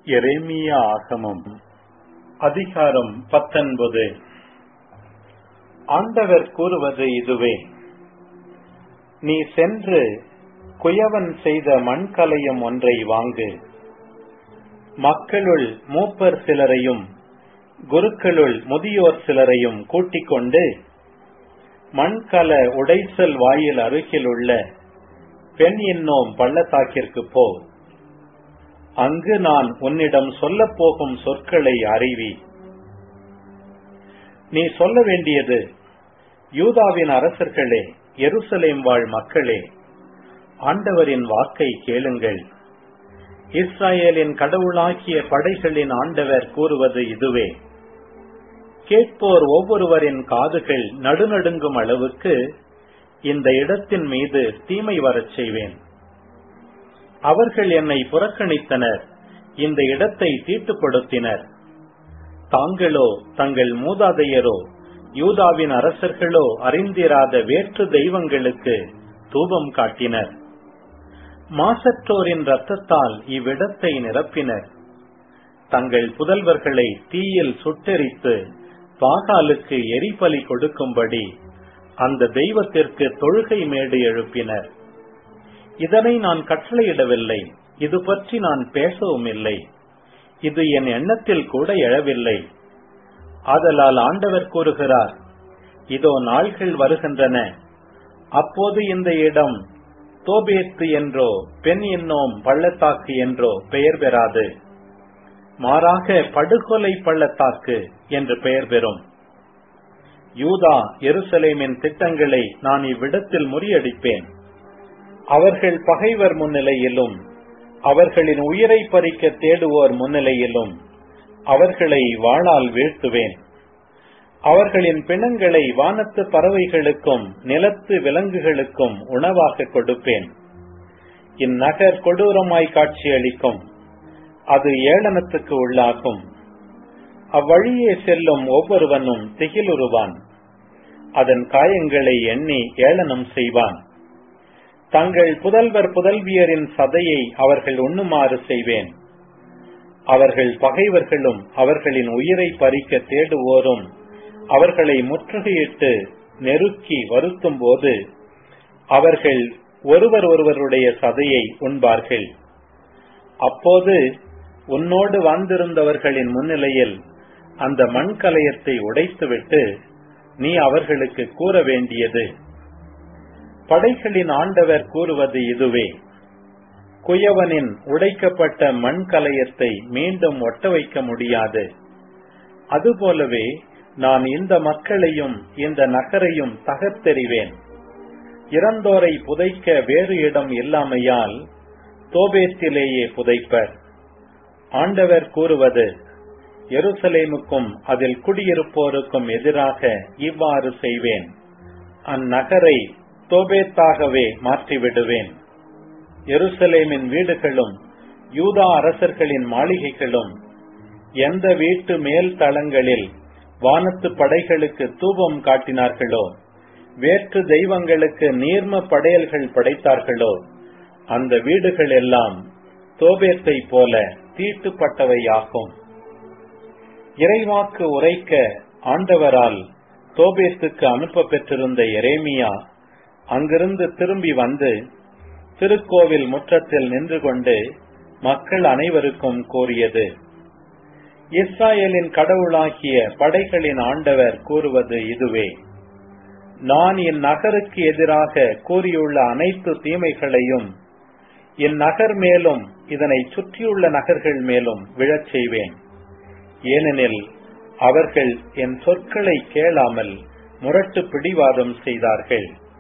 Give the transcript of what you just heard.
எரேமியா ஆகமம் அதிகாரம் பத்தொன்பது ஆண்டவர் கூறுவது இதுவே நீ சென்று குயவன் செய்த மண்கலயம் ஒன்றை வாங்கு மக்களுள் மூப்பர் சிலரையும் குருக்களுள் முதியோர் சிலரையும் கூட்டிக் கொண்டு மண்கல உடைசல் வாயில் அருகிலுள்ள பெண் என்னும் பள்ளத்தாக்கிற்கு போ அங்கு நான் உன்னிடம் சொல்லப் போகும் சொற்களை அறிவி நீ சொல்ல வேண்டியது யூதாவின் அரசர்களே எருசலேம் வாழ் மக்களே ஆண்டவரின் வாக்கை கேளுங்கள் இஸ்ராயேலின் கடவுளாகிய படைகளின் ஆண்டவர் கூறுவது இதுவே கேட்போர் ஒவ்வொருவரின் காதுகள் நடுநடுங்கும் அளவுக்கு இந்த இடத்தின் மீது தீமை வரச் செய்வேன் அவர்கள் என்னை புறக்கணித்தனர் இந்த இடத்தை தீட்டுப்படுத்தினர் தாங்களோ தங்கள் மூதாதையரோ யூதாவின் அரசர்களோ அறிந்திராத வேற்று தெய்வங்களுக்கு தூபம் காட்டினர் மாசற்றோரின் ரத்தத்தால் இவ்விடத்தை நிரப்பினர் தங்கள் புதல்வர்களை தீயில் சுட்டெரித்து பாகாலுக்கு எரிபலி கொடுக்கும்படி அந்த தெய்வத்திற்கு தொழுகை மேடு எழுப்பினர் இதனை நான் கட்டளையிடவில்லை இது பற்றி நான் பேசவும் இல்லை இது என் எண்ணத்தில் கூட எழவில்லை ஆதலால் ஆண்டவர் கூறுகிறார் இதோ நாள்கள் வருகின்றன அப்போது இந்த இடம் தோபேத்து என்றோ பெண் என்னோம் பள்ளத்தாக்கு என்றோ பெயர் பெறாது மாறாக படுகொலை பள்ளத்தாக்கு என்று பெயர் பெறும் யூதா எருசலேமின் திட்டங்களை நான் இவ்விடத்தில் முறியடிப்பேன் அவர்கள் பகைவர் முன்னிலையிலும் அவர்களின் உயிரை பறிக்க தேடுவோர் முன்னிலையிலும் அவர்களை வாளால் வீழ்த்துவேன் அவர்களின் பிணங்களை வானத்து பறவைகளுக்கும் நிலத்து விலங்குகளுக்கும் உணவாக கொடுப்பேன் இந்நகர் கொடூரமாய் காட்சியளிக்கும் அது ஏளனத்துக்கு உள்ளாகும் அவ்வழியே செல்லும் ஒவ்வொருவனும் திகிலுருவான் அதன் காயங்களை எண்ணி ஏளனம் செய்வான் தங்கள் புதல்வர் புதல்வியரின் சதையை அவர்கள் உண்ணுமாறு செய்வேன் அவர்கள் பகைவர்களும் அவர்களின் உயிரை பறிக்க தேடுவோரும் அவர்களை முற்றுகையிட்டு நெருக்கி வருத்தும் போது அவர்கள் ஒருவர் ஒருவருடைய சதையை உண்பார்கள் அப்போது உன்னோடு வாழ்ந்திருந்தவர்களின் முன்னிலையில் அந்த மண்கலயத்தை உடைத்துவிட்டு நீ அவர்களுக்கு கூற வேண்டியது படைகளின் ஆண்டவர் கூறுவது இதுவே குயவனின் உடைக்கப்பட்ட மண்கலயத்தை மீண்டும் ஒட்ட வைக்க முடியாது அதுபோலவே நான் இந்த மக்களையும் இந்த நகரையும் தகர்த்தெறிவேன் இறந்தோரை புதைக்க வேறு இடம் இல்லாமையால் தோபேத்திலேயே புதைப்பர் ஆண்டவர் கூறுவது எருசலேமுக்கும் அதில் குடியிருப்போருக்கும் எதிராக இவ்வாறு செய்வேன் அந்நகரை தோபேத்தாகவே மாற்றிவிடுவேன் எருசலேமின் வீடுகளும் யூதா அரசர்களின் மாளிகைகளும் எந்த வீட்டு மேல் தளங்களில் வானத்து படைகளுக்கு தூபம் காட்டினார்களோ வேற்று தெய்வங்களுக்கு நீர்ம படையல்கள் படைத்தார்களோ அந்த வீடுகள் எல்லாம் தோபேத்தை போல தீட்டுப்பட்டவையாகும் இறைவாக்கு உரைக்க ஆண்டவரால் தோபேத்துக்கு அனுப்ப பெற்றிருந்த எரேமியா அங்கிருந்து திரும்பி வந்து திருக்கோவில் முற்றத்தில் நின்று கொண்டு மக்கள் அனைவருக்கும் கூறியது இஸ்ராயலின் கடவுளாகிய படைகளின் ஆண்டவர் கூறுவது இதுவே நான் இந்நகருக்கு எதிராக கூறியுள்ள அனைத்து தீமைகளையும் இந்நகர் மேலும் இதனை சுற்றியுள்ள நகர்கள் மேலும் விழச் செய்வேன் ஏனெனில் அவர்கள் என் சொற்களை கேளாமல் முரட்டு பிடிவாதம் செய்தார்கள்